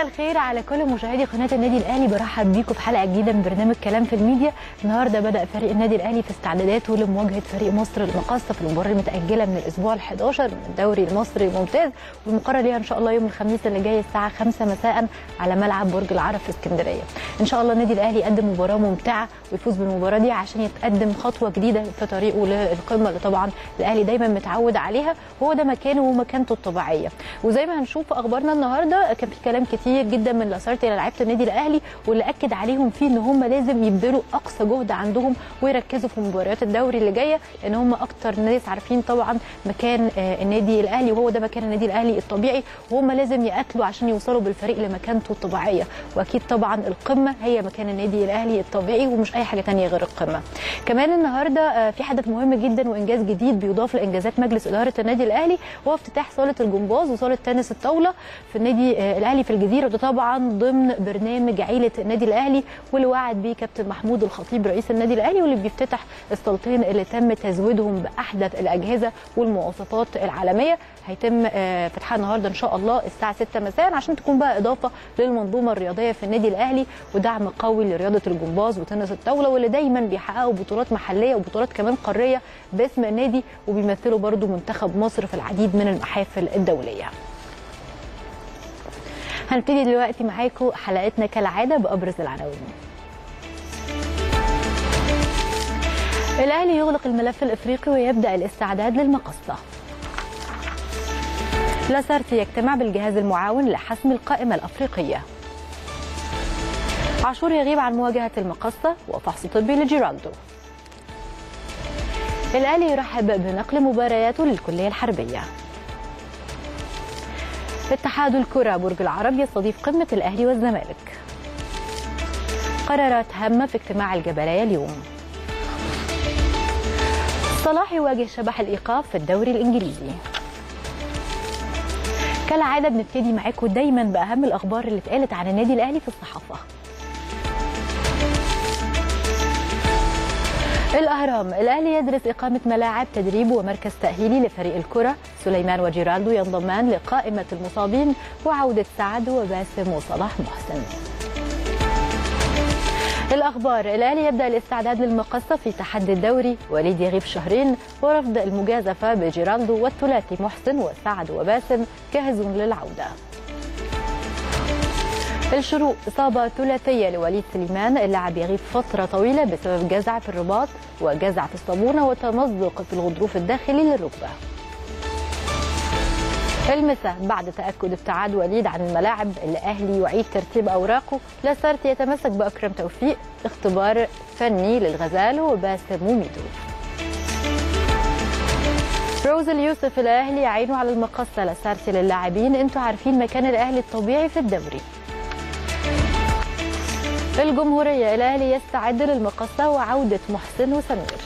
الخير على كل مشاهدي قناه النادي الاهلي برحب بيكم في حلقه جديده من برنامج كلام في الميديا النهارده بدا فريق النادي الاهلي في استعداداته لمواجهه فريق مصر المقاصه في المباراه المتاجله من الاسبوع ال11 من الدوري المصري الممتاز والمقرر ليها ان شاء الله يوم الخميس اللي جاي الساعه 5 مساء على ملعب برج العرب في اسكندريه ان شاء الله النادي الاهلي يقدم مباراه ممتعه ويفوز بالمباراه دي عشان يتقدم خطوه جديده في طريقه للقمه اللي طبعا الاهلي دايما متعود عليها وهو ده مكانه ومكانته الطبيعيه وزي ما هنشوف في اخبارنا النهارده كان في كلام كتير جدا من لاسارت الى لعيبه النادي الاهلي واللي اكد عليهم فيه ان هم لازم يبذلوا اقصى جهد عندهم ويركزوا في مباريات الدوري اللي جايه لان هم اكتر ناس عارفين طبعا مكان النادي الاهلي وهو ده مكان النادي الاهلي الطبيعي وهم لازم يقاتلوا عشان يوصلوا بالفريق لمكانته الطبيعيه واكيد طبعا القمه هي مكان النادي الاهلي الطبيعي ومش اي حاجه ثانيه غير القمه كمان النهارده في حدث مهم جدا وانجاز جديد بيضاف لانجازات مجلس اداره النادي الاهلي وهو افتتاح صاله الجمباز وصاله تنس الطاوله في النادي الاهلي في الجزيره وده طبعا ضمن برنامج عيله النادي الاهلي واللي وعد بيه كابتن محمود الخطيب رئيس النادي الاهلي واللي بيفتتح الصالتين اللي تم تزويدهم باحدث الاجهزه والمواصفات العالميه هيتم فتحها النهارده ان شاء الله الساعه 6 مساء عشان تكون بقى اضافه للمنظومه الرياضيه في النادي الاهلي ودعم قوي لرياضه الجمباز وتنس الطاوله واللي دايما بيحققوا بطولات محليه وبطولات كمان قاريه باسم النادي وبيمثلوا برضو منتخب مصر في العديد من المحافل الدوليه هنبتدي دلوقتي معاكم حلقتنا كالعاده بابرز العناوين الاهلي يغلق الملف الافريقي ويبدا الاستعداد للمقصه لاسارتي يجتمع بالجهاز المعاون لحسم القائمه الافريقيه عاشور يغيب عن مواجهه المقصه وفحص طبي لجيرالدو الاهلي يرحب بنقل مبارياته للكليه الحربيه اتحاد الكرة برج العرب يستضيف قمة الأهلي والزمالك قرارات هامة في اجتماع الجبلية اليوم صلاح يواجه شبح الإيقاف في الدوري الإنجليزي كالعادة بنبتدي معاكم دايما بأهم الأخبار اللي اتقالت عن النادي الأهلي في الصحافة الأهرام الأهلي يدرس إقامة ملاعب تدريب ومركز تأهيلي لفريق الكرة سليمان وجيرالدو ينضمان لقائمة المصابين وعودة سعد وباسم وصلاح محسن الأخبار الأهلي يبدأ الاستعداد للمقصة في تحدي الدوري وليد يغيب شهرين ورفض المجازفة بجيرالدو والثلاثي محسن وسعد وباسم جاهزون للعودة الشروق إصابة ثلاثية لوليد سليمان اللاعب يغيب فترة طويلة بسبب جزع في الرباط وجزع في الصابونة وتمزق في الغضروف الداخلي للركبة المسا بعد تأكد ابتعاد وليد عن الملاعب الأهلي يعيد ترتيب أوراقه لاسارت يتمسك بأكرم توفيق اختبار فني للغزال وباسم وميدو روز اليوسف الأهلي يعينوا على المقصة لاسارتي للاعبين انتوا عارفين مكان الأهلي الطبيعي في الدوري الجمهورية الأهلي يستعد للمقصة وعودة محسن وسمير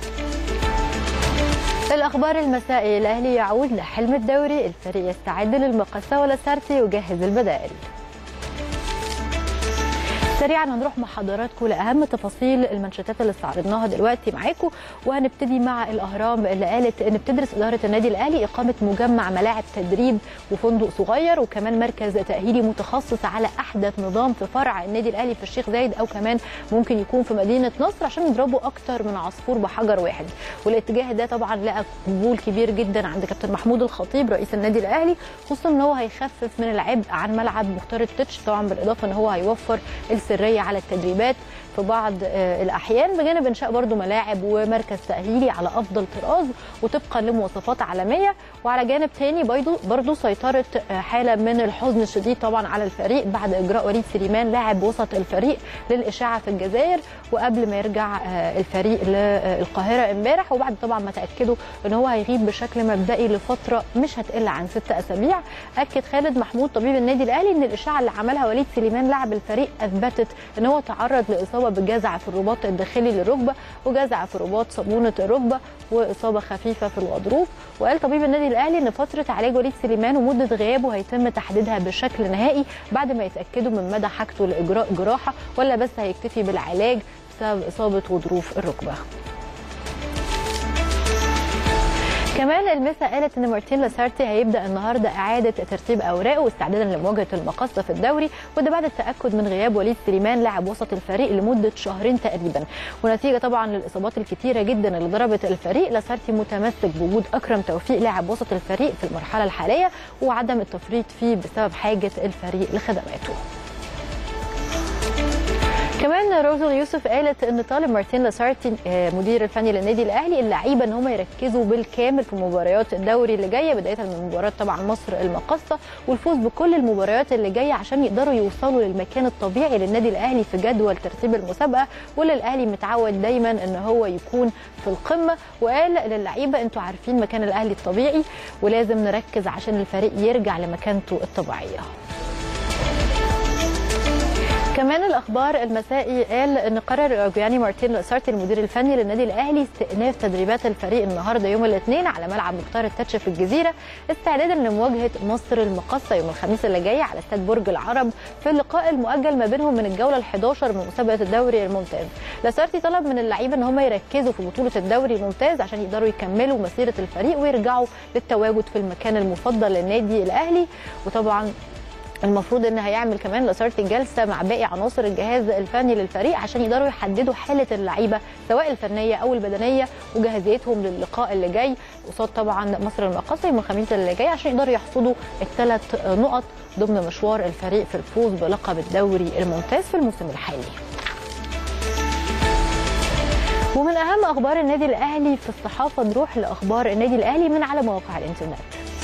الأخبار المسائية الأهلي يعود لحلم الدوري الفريق يستعد للمقصة ولاسارتي يجهز البدائل سريعا هنروح مع حضراتكم لاهم تفاصيل المانشيتات اللي استعرضناها دلوقتي معاكم وهنبتدي مع الاهرام اللي قالت ان بتدرس اداره النادي الاهلي اقامه مجمع ملاعب تدريب وفندق صغير وكمان مركز تاهيلي متخصص على احدث نظام في فرع النادي الاهلي في الشيخ زايد او كمان ممكن يكون في مدينه نصر عشان يضربوا اكتر من عصفور بحجر واحد والاتجاه ده طبعا لقى قبول كبير جدا عند كابتن محمود الخطيب رئيس النادي الاهلي خصوصا ان هو هيخفف من العبء عن ملعب مختار التتش طبعا بالاضافه ان هو هيوفر السريه على التدريبات في بعض الاحيان بجانب انشاء برضو ملاعب ومركز تاهيلي على افضل طراز وطبقا لمواصفات عالميه وعلى جانب تاني برضو برضو سيطره حاله من الحزن الشديد طبعا على الفريق بعد اجراء وليد سليمان لاعب وسط الفريق للاشاعه في الجزائر وقبل ما يرجع الفريق للقاهره امبارح وبعد طبعا ما تاكدوا ان هو هيغيب بشكل مبدئي لفتره مش هتقل عن ست اسابيع اكد خالد محمود طبيب النادي الاهلي ان الاشاعه اللي عملها وليد سليمان لاعب الفريق اثبتت ان هو تعرض لاصابه بجزع في الرباط الداخلي للركبه وجزع في رباط صابونه الركبه واصابه خفيفه في الغضروف وقال طبيب النادي الاهلي ان فتره علاج وليد سليمان ومده غيابه هيتم تحديدها بشكل نهائي بعد ما يتاكدوا من مدى حاجته لاجراء جراحه ولا بس هيكتفي بالعلاج بسبب اصابه غضروف الركبه كمان المسا قالت ان مارتين لاسارتي هيبدا النهارده اعاده ترتيب اوراقه واستعدادا لمواجهه المقصه في الدوري وده بعد التاكد من غياب وليد سليمان لاعب وسط الفريق لمده شهرين تقريبا ونتيجه طبعا للاصابات الكتيره جدا اللي ضربت الفريق لاسارتي متمسك بوجود اكرم توفيق لاعب وسط الفريق في المرحله الحاليه وعدم التفريط فيه بسبب حاجه الفريق لخدماته كمان روزل يوسف قالت ان طالب مارتين لاسارتي مدير الفني للنادي الاهلي اللعيبه ان هم يركزوا بالكامل في مباريات الدوري اللي جايه بدايه من مباراه طبعا مصر المقصه والفوز بكل المباريات اللي جايه عشان يقدروا يوصلوا للمكان الطبيعي للنادي الاهلي في جدول ترتيب المسابقه واللي الاهلي متعود دايما ان هو يكون في القمه وقال للعيبه انتوا عارفين مكان الاهلي الطبيعي ولازم نركز عشان الفريق يرجع لمكانته الطبيعيه كمان الاخبار المسائي قال ان قرر جياني مارتين لاسارتي المدير الفني للنادي الاهلي استئناف تدريبات الفريق النهارده يوم الاثنين على ملعب مختار التتش في الجزيره استعدادا لمواجهه مصر المقصه يوم الخميس اللي جاي على استاد برج العرب في اللقاء المؤجل ما بينهم من الجوله ال11 من مسابقه الدوري الممتاز لاسارتي طلب من اللعيبه ان هم يركزوا في بطوله الدوري الممتاز عشان يقدروا يكملوا مسيره الفريق ويرجعوا للتواجد في المكان المفضل للنادي الاهلي وطبعا المفروض ان هيعمل كمان لاسارتي جلسه مع باقي عناصر الجهاز الفني للفريق عشان يقدروا يحددوا حاله اللعيبه سواء الفنيه او البدنيه وجاهزيتهم للقاء اللي جاي قصاد طبعا مصر المقاصه يوم الخميس اللي جاي عشان يقدروا يحصدوا الثلاث نقط ضمن مشوار الفريق في الفوز بلقب الدوري الممتاز في الموسم الحالي. ومن اهم اخبار النادي الاهلي في الصحافه نروح لاخبار النادي الاهلي من على مواقع الانترنت.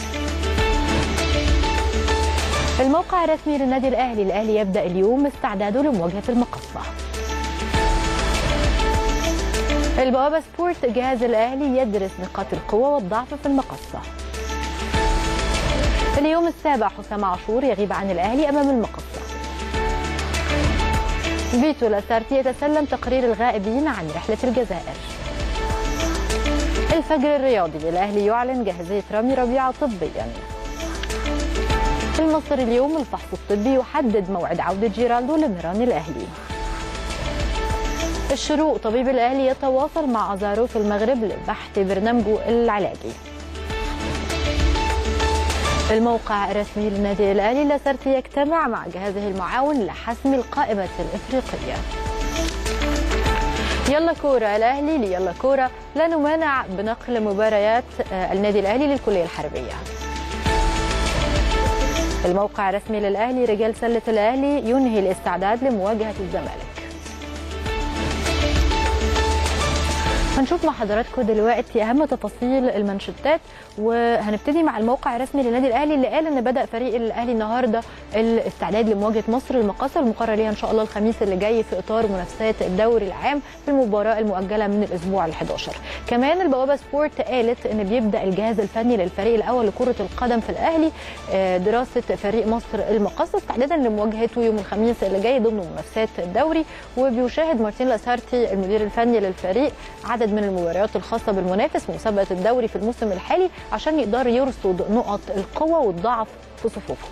الموقع الرسمي للنادي الاهلي الاهلي يبدا اليوم استعداده لمواجهه المقصه البوابه سبورت جهاز الاهلي يدرس نقاط القوه والضعف في المقصه اليوم السابع حسام عاشور يغيب عن الاهلي امام المقصه فيتو لاسارتي يتسلم تقرير الغائبين عن رحله الجزائر الفجر الرياضي الاهلي يعلن جاهزيه رامي ربيعه طبيا في المصري اليوم الفحص الطبي يحدد موعد عودة جيرالدو لميران الأهلي الشروق طبيب الأهلي يتواصل مع أزارو في المغرب لبحث برنامجه العلاجي الموقع الرسمي للنادي الأهلي لاسارتي يجتمع مع جهازه المعاون لحسم القائمة الإفريقية يلا كورة الأهلي ليلا كورة لا نمانع بنقل مباريات النادي الأهلي للكلية الحربية الموقع الرسمي للاهلي رجال سله الاهلي ينهي الاستعداد لمواجهه الزمالك هنشوف مع حضراتكم دلوقتي اهم تفاصيل المانشيتات وهنبتدي مع الموقع الرسمي للنادي الاهلي اللي قال ان بدا فريق الاهلي النهارده الاستعداد لمواجهه مصر المقاصه المقرر ليها ان شاء الله الخميس اللي جاي في اطار منافسات الدوري العام في المباراه المؤجله من الاسبوع ال11 كمان البوابه سبورت قالت ان بيبدا الجهاز الفني للفريق الاول لكره القدم في الاهلي دراسه فريق مصر المقاصه استعدادا لمواجهته يوم الخميس اللي جاي ضمن منافسات الدوري وبيشاهد مارتين لاسارتي المدير الفني للفريق عدد من المباريات الخاصه بالمنافس في مسابقه الدوري في الموسم الحالي عشان يقدر يرصد نقط القوه والضعف في صفوفهم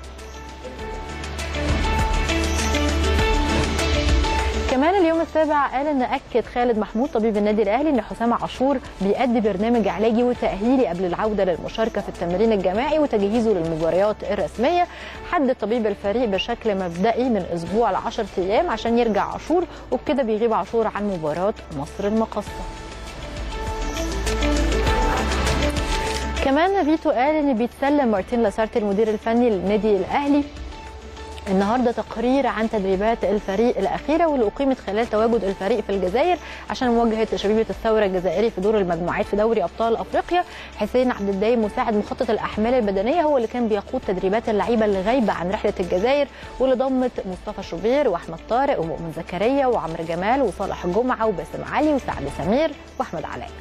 كمان اليوم السابع قال ان اكد خالد محمود طبيب النادي الاهلي ان حسام عاشور بيأدي برنامج علاجي وتاهيلي قبل العوده للمشاركه في التمرين الجماعي وتجهيزه للمباريات الرسميه حدد طبيب الفريق بشكل مبدئي من اسبوع ل 10 ايام عشان يرجع عاشور وبكده بيغيب عاشور عن مباراه مصر المقصه كمان فيتو قال ان بيتسلم مارتين لاسارتي المدير الفني للنادي الاهلي النهارده تقرير عن تدريبات الفريق الاخيره واللي اقيمت خلال تواجد الفريق في الجزائر عشان مواجهه شبيبه الثوره الجزائري في دور المجموعات في دوري ابطال افريقيا حسين عبد الدايم مساعد مخطط الاحمال البدنيه هو اللي كان بيقود تدريبات اللعيبه اللي غايبه عن رحله الجزائر واللي ضمت مصطفى شوبير واحمد طارق ومؤمن زكريا وعمرو جمال وصالح جمعه وباسم علي وسعد سمير واحمد علاء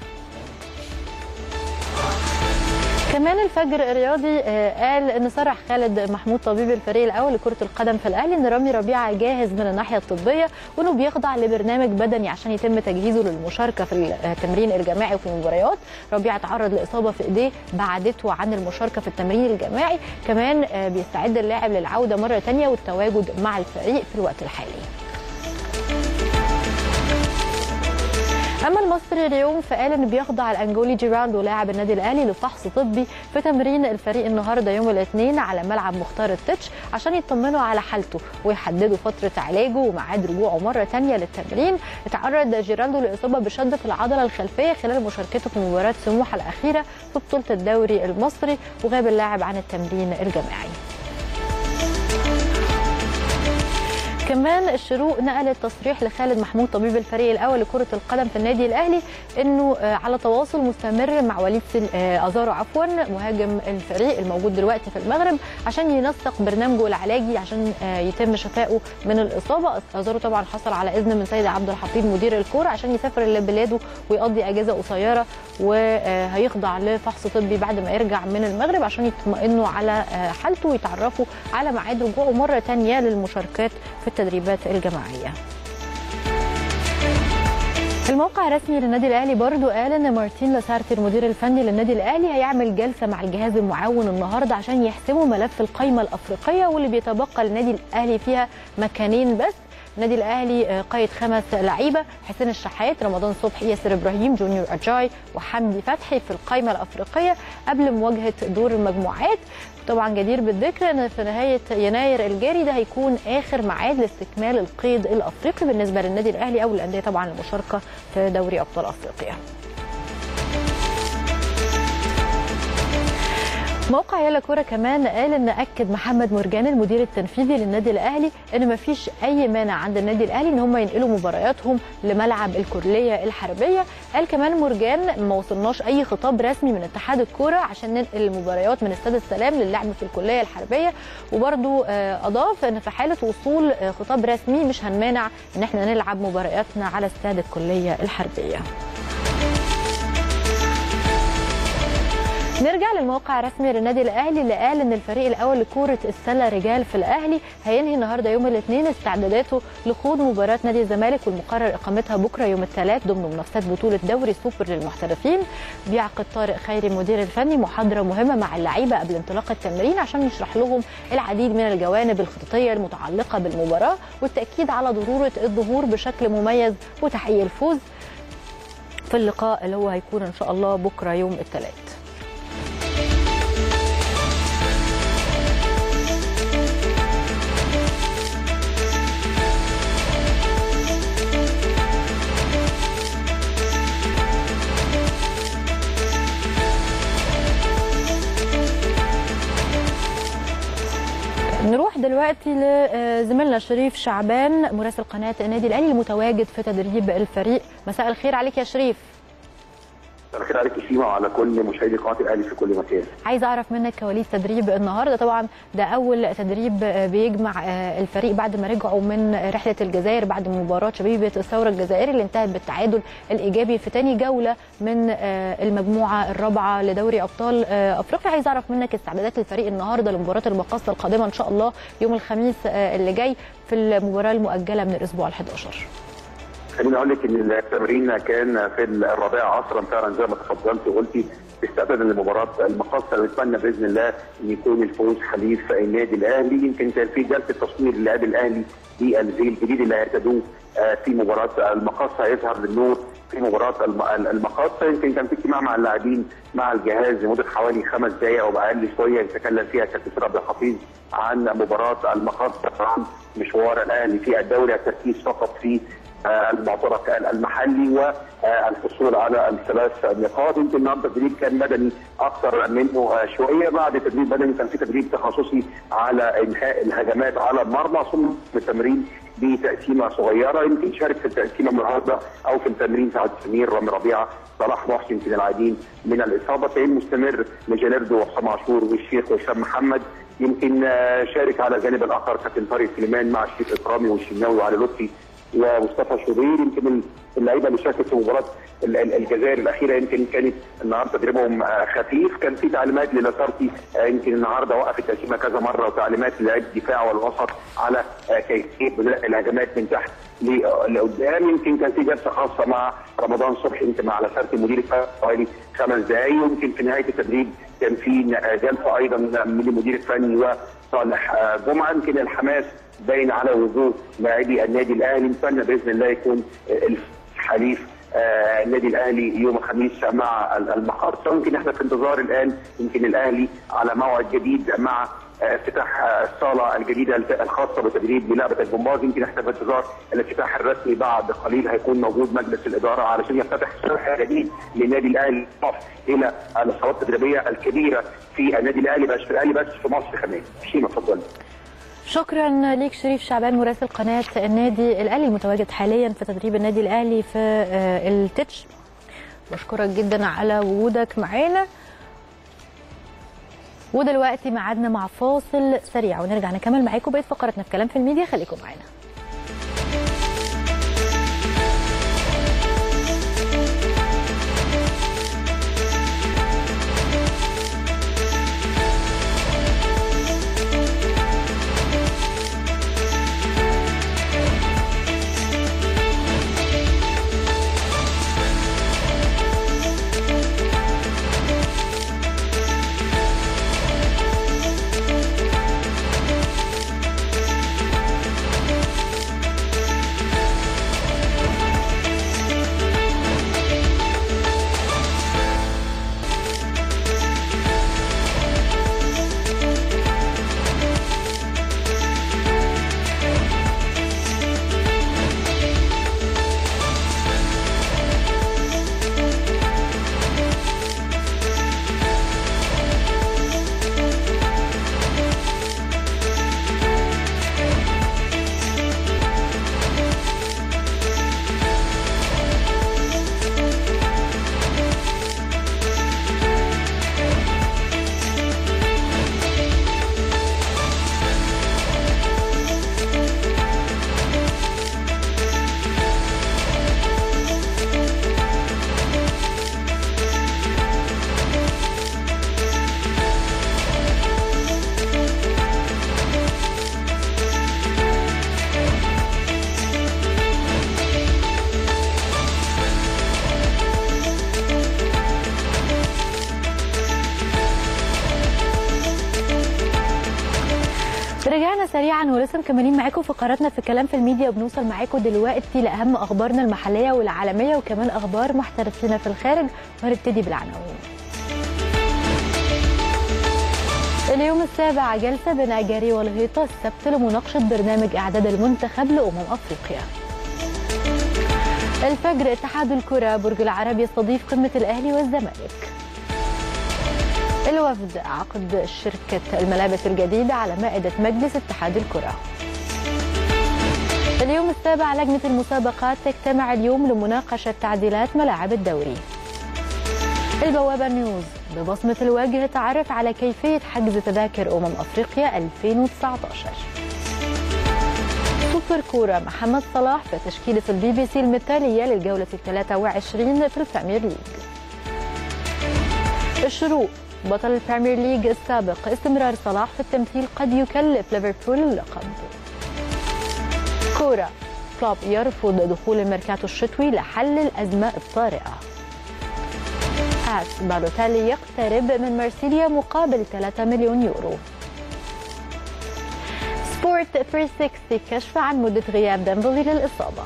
كمان الفجر الرياضي قال ان صرح خالد محمود طبيب الفريق الاول لكره القدم في الاهلي ان رامي ربيعه جاهز من الناحيه الطبيه وانه بيخضع لبرنامج بدني عشان يتم تجهيزه للمشاركه في التمرين الجماعي وفي المباريات ربيعه تعرض لاصابه في ايديه بعدته عن المشاركه في التمرين الجماعي كمان بيستعد اللاعب للعوده مره ثانيه والتواجد مع الفريق في الوقت الحالي اما المصري اليوم فقال ان بيخضع الانجولي جيراندو لاعب النادي الاهلي لفحص طبي في تمرين الفريق النهارده يوم الاثنين على ملعب مختار التتش عشان يطمنوا على حالته ويحددوا فتره علاجه وميعاد رجوعه مره ثانيه للتمرين اتعرض جيراندو لاصابه بشد في العضله الخلفيه خلال مشاركته في مباراه سموحه الاخيره في بطوله الدوري المصري وغاب اللاعب عن التمرين الجماعي كمان الشروق نقلت تصريح لخالد محمود طبيب الفريق الاول لكره القدم في النادي الاهلي انه على تواصل مستمر مع وليد ازارو عفوا مهاجم الفريق الموجود دلوقتي في المغرب عشان ينسق برنامجه العلاجي عشان يتم شفائه من الاصابه ازارو طبعا حصل على اذن من سيد عبد الحفيظ مدير الكوره عشان يسافر لبلاده ويقضي اجازه قصيره وهيخضع لفحص طبي بعد ما يرجع من المغرب عشان يطمئنوا على حالته ويتعرفوا على ميعاد رجوعه مره ثانيه للمشاركات في التدريبات الجماعيه الموقع الرسمي للنادي الاهلي برضو قال ان مارتين لاسارتي المدير الفني للنادي الاهلي هيعمل جلسه مع الجهاز المعاون النهارده عشان يحسموا ملف القائمه الافريقيه واللي بيتبقى للنادي الاهلي فيها مكانين بس النادي الاهلي قيد خمس لعيبه حسين الشحات رمضان صبحي ياسر ابراهيم جونيور اجاي وحمدي فتحي في القائمه الافريقيه قبل مواجهه دور المجموعات طبعا جدير بالذكر ان في نهايه يناير الجاري ده هيكون اخر ميعاد لاستكمال القيد الافريقي بالنسبه للنادي الاهلي او الانديه طبعا المشاركه في دوري ابطال افريقيا. موقع يلا كوره كمان قال ان اكد محمد مرجان المدير التنفيذي للنادي الاهلي ان ما فيش اي مانع عند النادي الاهلي ان هم ينقلوا مبارياتهم لملعب الكليه الحربيه قال كمان مرجان ما وصلناش اي خطاب رسمي من اتحاد الكوره عشان ننقل المباريات من استاد السلام للعب في الكليه الحربيه وبرده اضاف ان في حاله وصول خطاب رسمي مش هنمانع ان احنا نلعب مبارياتنا على استاد الكليه الحربيه نرجع للموقع الرسمي للنادي الاهلي اللي قال ان الفريق الاول لكره السله رجال في الاهلي هينهي النهارده يوم الاثنين استعداداته لخوض مباراه نادي الزمالك والمقرر اقامتها بكره يوم الثلاث ضمن منافسات بطوله دوري سوبر للمحترفين بيعقد طارق خيري المدير الفني محاضره مهمه مع اللعيبه قبل انطلاق التمرين عشان يشرح لهم العديد من الجوانب الخططيه المتعلقه بالمباراه والتاكيد على ضروره الظهور بشكل مميز وتحقيق الفوز في اللقاء اللي هو هيكون ان شاء الله بكره يوم الثلاث نروح دلوقتي لزميلنا شريف شعبان مراسل قناه النادي الاهلي المتواجد في تدريب الفريق مساء الخير عليك يا شريف الخير عليك شيماء وعلى كل مشاهدي قناه الاهلي في كل مكان. عايز اعرف منك كواليس تدريب النهارده طبعا ده اول تدريب بيجمع الفريق بعد ما رجعوا من رحله الجزائر بعد مباراه شبيبه الثوره الجزائري اللي انتهت بالتعادل الايجابي في ثاني جوله من المجموعه الرابعه لدوري ابطال افريقيا عايز اعرف منك استعدادات الفريق النهارده لمباراه المقاصه القادمه ان شاء الله يوم الخميس اللي جاي في المباراه المؤجله من الاسبوع ال11 خليني اقول لك ان التمرين كان في الرابعه عصرا فعلا زي ما تفضلت وقلتي استعدادا لمباراه المقاصه نتمنى باذن الله ان يكون الفوز حليف النادي الاهلي يمكن كان في جلسه تصوير للاعب الاهلي بالزي الجديد اللي هيرتدوه في مباراه المقاصه هيظهر للنور في مباراه المقاصه يمكن كان في اجتماع مع اللاعبين مع الجهاز لمده حوالي خمس دقائق او اقل شويه يتكلم فيها كابتن عبد الحفيظ عن مباراه المقاصه عن مشوار الاهلي في الدوري التركيز فقط في المعترك المحلي والحصول على الثلاث نقاط يمكن النهارده التدريب كان مدني اكثر منه شويه بعد تدريب مدني كان في تدريب تخصصي على انهاء الهجمات على المرمى ثم التمرين بتقسيمه صغيره يمكن شارك في التقسيمه النهارده او في التمرين سعد سمير رامي ربيعه صلاح محسن يمكن العديد من الاصابه تعين مستمر لجيلاردو وحسام عاشور والشيخ وهشام محمد يمكن شارك على الجانب الاخر كابتن طارق سليمان مع الشيخ اكرامي والشناوي وعلي لطفي ومصطفى شوبير يمكن اللعيبه اللي شاركت في مباراه الجزائر الاخيره يمكن كانت النهارده تدريبهم خفيف كان في تعليمات للاسارتي يمكن النهارده وقف التقسيمه كذا مره وتعليمات للاعيبه الدفاع والوسط على كيفيه بدء الهجمات من تحت لقدام يمكن كان في جلسه خاصه مع رمضان صبحي يمكن مع لاسارتي مدير حوالي خمس دقائق ويمكن في نهايه التدريب كان في جلسه ايضا من المدير الفني وصالح جمعه يمكن الحماس باين على وجوه لاعبي النادي الاهلي نتمنى باذن الله يكون الحليف آه، النادي الاهلي يوم الخميس مع المقصه يمكن احنا في انتظار الان يمكن الاهلي على موعد جديد مع آه، افتتاح آه، الصاله الجديده الخاصه بتدريب لعبه الجمباز يمكن احنا في انتظار الافتتاح الرسمي بعد قليل هيكون موجود مجلس الاداره علشان يفتتح شرح جديد للنادي الاهلي الى الصالات التدريبيه الكبيره في النادي الاهلي بس في الاهلي بس في مصر كمان شيما اتفضلي شكرا ليك شريف شعبان مراسل قناه النادي الاهلي المتواجد حاليا في تدريب النادي الاهلي في آه، التتش بشكرك جدا على وجودك معانا ودلوقتي ميعادنا مع فاصل سريع ونرجع نكمل معاكم بقيه فقراتنا في كلام في الميديا خليكم معانا رجعنا سريعا ولسه مكملين معاكم فقراتنا في كلام في الميديا وبنوصل معاكم دلوقتي لاهم اخبارنا المحليه والعالميه وكمان اخبار محترفين في الخارج وهنبتدي بالعناوين. اليوم السابع جلسه بين اجاري والهيطه السبت لمناقشه برنامج اعداد المنتخب لامم افريقيا. الفجر اتحاد الكره برج العرب يستضيف قمه الاهلي والزمالك. الوفد عقد شركة الملابس الجديدة على مائدة مجلس اتحاد الكرة اليوم السابع لجنة المسابقات تجتمع اليوم لمناقشة تعديلات ملاعب الدوري البوابة نيوز ببصمة الوجه تعرف على كيفية حجز تذاكر أمم أفريقيا 2019 سوبر كورة محمد صلاح في تشكيلة البي بي سي المثالية للجولة ال 23 في البريمير ليج الشروق بطل البريمير ليج السابق استمرار صلاح في التمثيل قد يكلف ليفربول اللقب كورة كلوب يرفض دخول الميركاتو الشتوي لحل الأزمة الطارئة آس بالوتالي يقترب من مارسيليا مقابل 3 مليون يورو سبورت 360 كشف عن مدة غياب ديمبلي للإصابة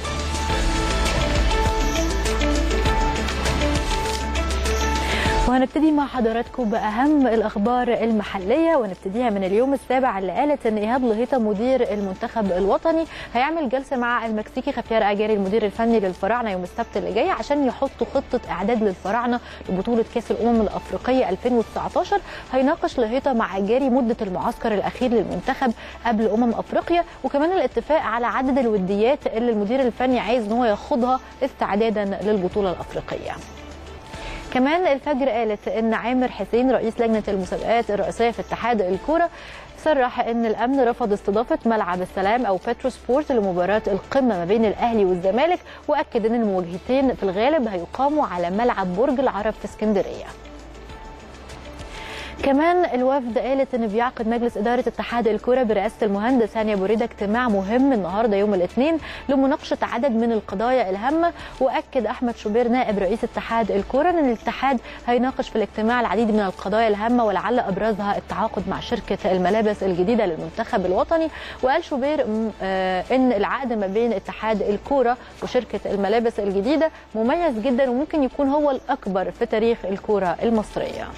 وهنبتدي مع حضراتكم باهم الاخبار المحليه ونبتديها من اليوم السابع اللي قالت ان ايهاب لهيطه مدير المنتخب الوطني هيعمل جلسه مع المكسيكي خفيار اجاري المدير الفني للفراعنه يوم السبت اللي جاي عشان يحطوا خطه اعداد للفراعنه لبطوله كاس الامم الافريقيه 2019 هيناقش لهيطه مع اجاري مده المعسكر الاخير للمنتخب قبل امم افريقيا وكمان الاتفاق على عدد الوديات اللي المدير الفني عايز ان هو ياخدها استعدادا للبطوله الافريقيه كمان الفجر قالت ان عامر حسين رئيس لجنه المسابقات الرئيسيه في اتحاد الكوره صرح ان الامن رفض استضافه ملعب السلام او بترو سبورت لمباراه القمه ما بين الاهلي والزمالك واكد ان المواجهتين في الغالب هيقاموا على ملعب برج العرب في اسكندريه كمان الوفد قالت ان بيعقد مجلس اداره اتحاد الكره برئاسه المهندس هاني ابو ريده اجتماع مهم النهارده يوم الاثنين لمناقشه عدد من القضايا الهامه واكد احمد شوبير نائب رئيس اتحاد الكره ان الاتحاد هيناقش في الاجتماع العديد من القضايا الهامه ولعل ابرزها التعاقد مع شركه الملابس الجديده للمنتخب الوطني وقال شوبير ان العقد ما بين اتحاد الكوره وشركه الملابس الجديده مميز جدا وممكن يكون هو الاكبر في تاريخ الكوره المصريه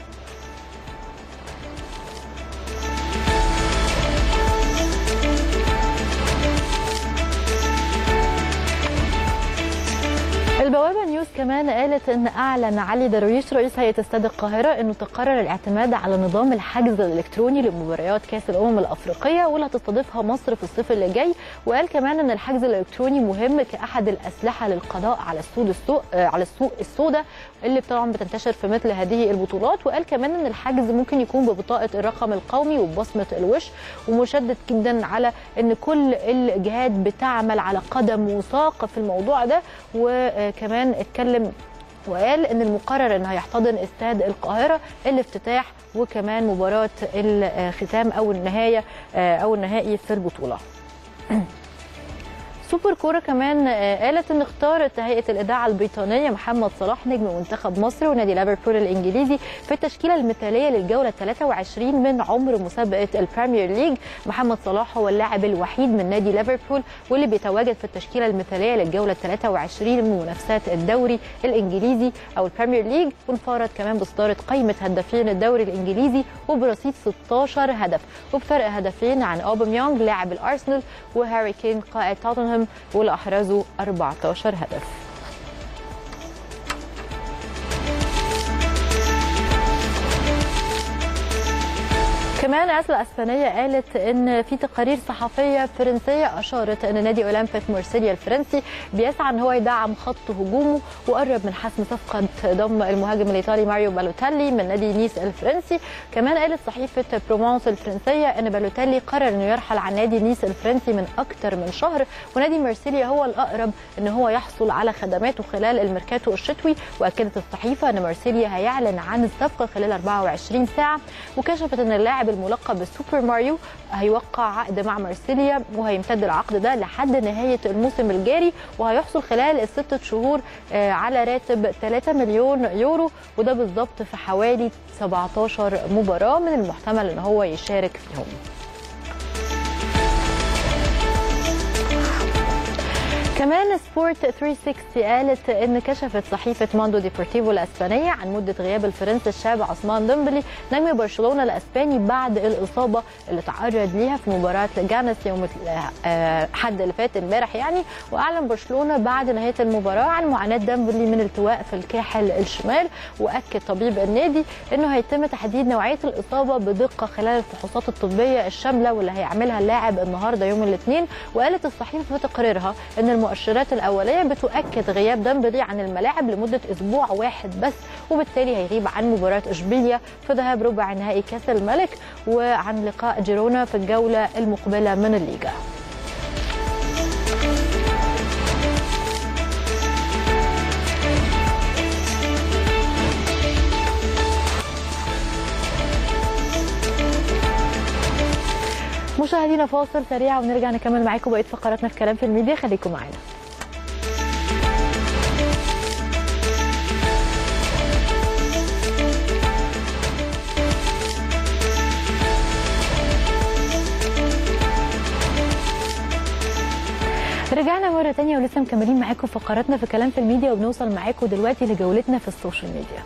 البوابه نيوز كمان قالت ان اعلن علي درويش رئيس هيئه استاد القاهره انه تقرر الاعتماد على نظام الحجز الالكتروني لمباريات كاس الامم الافريقيه واللي هتستضيفها مصر في الصيف اللي جاي وقال كمان ان الحجز الالكتروني مهم كاحد الاسلحه للقضاء على السوق السوق على السوق السوداء اللي طبعا بتنتشر في مثل هذه البطولات وقال كمان ان الحجز ممكن يكون ببطاقه الرقم القومي وببصمه الوش ومشدد جدا على ان كل الجهات بتعمل على قدم وساق في الموضوع ده وكمان اتكلم وقال ان المقرر ان هيحتضن استاد القاهره الافتتاح وكمان مباراه الختام او النهايه او النهائي في البطوله سوبر كوره كمان قالت ان اختارت هيئه الاذاعه البريطانيه محمد صلاح نجم منتخب مصر ونادي ليفربول الانجليزي في التشكيله المثاليه للجوله 23 من عمر مسابقه البريمير ليج محمد صلاح هو اللاعب الوحيد من نادي ليفربول واللي بيتواجد في التشكيله المثاليه للجوله 23 من منافسات الدوري الانجليزي او البريمير ليج وانفرد كمان بصداره قائمه هدافين الدوري الانجليزي وبرصيد 16 هدف وبفرق هدفين عن اوباميونج لاعب الارسنال وهاري كين قائد توتنهام واللي احرزوا 14 هدف كمان اسل اسبانيه قالت ان في تقارير صحفيه فرنسيه اشارت ان نادي اولمبيك مارسيليا الفرنسي بيسعى ان هو يدعم خط هجومه وقرب من حسم صفقه ضم المهاجم الايطالي ماريو بالوتيلي من نادي نيس الفرنسي كمان قالت صحيفه برومونس الفرنسيه ان بالوتيلي قرر انه يرحل عن نادي نيس الفرنسي من اكثر من شهر ونادي مارسيليا هو الاقرب ان هو يحصل على خدماته خلال الميركاتو الشتوي واكدت الصحيفه ان مارسيليا هيعلن عن الصفقه خلال 24 ساعه وكشفت ان اللاعب الملقب بالسوبر ماريو هيوقع عقد مع مارسيليا وهيمتد العقد ده لحد نهايه الموسم الجاري وهيحصل خلال الست شهور على راتب 3 مليون يورو وده بالظبط في حوالي 17 مباراه من المحتمل ان هو يشارك فيهم. كمان سبورت 360 قالت ان كشفت صحيفه موندو ديبورتيفو الاسبانيه عن مده غياب الفرنسي الشاب عثمان ديمبلي نجم برشلونه الاسباني بعد الاصابه اللي تعرض ليها في مباراه جانس يوم الحد اللي فات امبارح يعني واعلن برشلونه بعد نهايه المباراه عن معاناه ديمبلي من التواء في الكاحل الشمال واكد طبيب النادي انه هيتم تحديد نوعيه الاصابه بدقه خلال الفحوصات الطبيه الشامله واللي هيعملها اللاعب النهارده يوم الاثنين وقالت الصحيفه في تقريرها ان المؤشرات الاوليه بتؤكد غياب ديمبلي عن الملاعب لمده اسبوع واحد بس وبالتالي هيغيب عن مباراه اشبيليا في ذهاب ربع نهائي كاس الملك وعن لقاء جيرونا في الجوله المقبله من الليجا مشاهدينا فاصل سريع ونرجع نكمل معاكم بقيه فقراتنا في كلام في الميديا خليكم معانا رجعنا مرة تانية ولسه مكملين معاكم فقراتنا في كلام في الميديا وبنوصل معاكم دلوقتي لجولتنا في السوشيال ميديا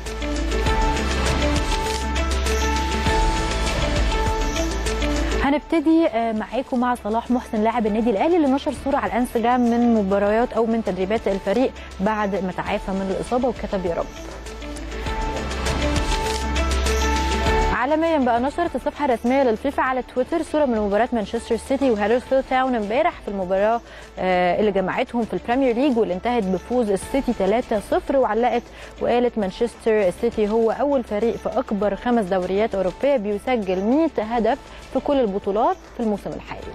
هنبتدي معاكم مع صلاح محسن لاعب النادي الاهلي اللي نشر صوره على الانستجرام من مباريات او من تدريبات الفريق بعد ما تعافى من الاصابه وكتب يا رب عالميا بقى نشرت الصفحه الرسميه للفيفا على تويتر صوره من مباراه مانشستر سيتي وهارسفيلد تاون امبارح في المباراه اللي جمعتهم في البريمير ليج واللي انتهت بفوز السيتي 3-0 وعلقت وقالت مانشستر سيتي هو اول فريق في اكبر خمس دوريات اوروبيه بيسجل 100 هدف في كل البطولات في الموسم الحالي.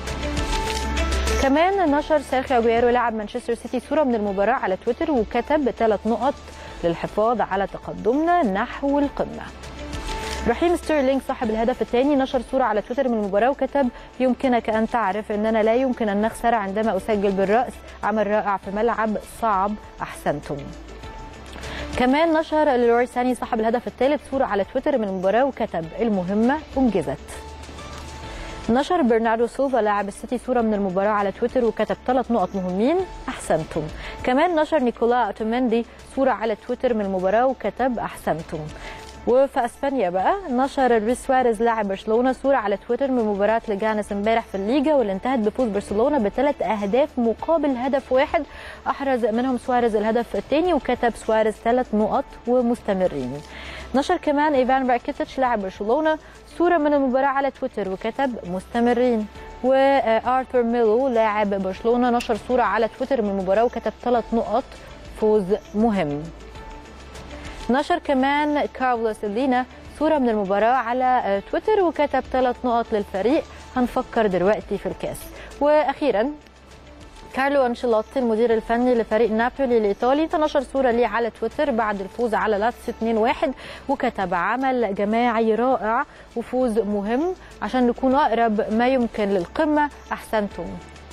كمان نشر سيرخيو اجويرو لاعب مانشستر سيتي صوره من المباراه على تويتر وكتب ثلاث نقط للحفاظ على تقدمنا نحو القمه. رحيم ستيرلينج صاحب الهدف الثاني نشر صورة على تويتر من المباراة وكتب يمكنك أن تعرف أننا لا يمكن أن نخسر عندما أسجل بالرأس عمل رائع في ملعب صعب أحسنتم كمان نشر لوري ساني صاحب الهدف الثالث صورة على تويتر من المباراة وكتب المهمة أنجزت نشر برناردو سوفا لاعب السيتي صورة من المباراة على تويتر وكتب ثلاث نقط مهمين أحسنتم كمان نشر نيكولا أوتومندي صورة على تويتر من المباراة وكتب أحسنتم وفي اسبانيا بقى نشر لويس سواريز لاعب برشلونه صوره على تويتر من مباراه لجانس امبارح في الليجا واللي انتهت بفوز برشلونه بثلاث اهداف مقابل هدف واحد احرز منهم سواريز الهدف الثاني وكتب سواريز ثلاث نقط ومستمرين نشر كمان ايفان راكيتيتش لاعب برشلونه صوره من المباراه على تويتر وكتب مستمرين وارثur ميلو لاعب برشلونه نشر صوره على تويتر من المباراه وكتب ثلاث نقط فوز مهم نشر كمان كارلوس لينا صورة من المباراة على تويتر وكتب ثلاث نقط للفريق هنفكر دلوقتي في الكاس وأخيرا كارلو انشيلوتي المدير الفني لفريق نابولي الايطالي نشر صوره ليه على تويتر بعد الفوز على لاتسيو 2-1 وكتب عمل جماعي رائع وفوز مهم عشان نكون اقرب ما يمكن للقمه احسنتم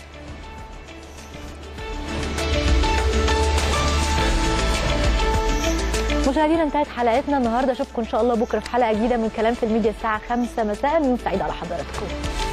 مشاهدينا انتهت حلقتنا النهارده اشوفكم ان شاء الله بكره في حلقه جديده من كلام في الميديا الساعه 5 مساء يوم سعيد على حضراتكم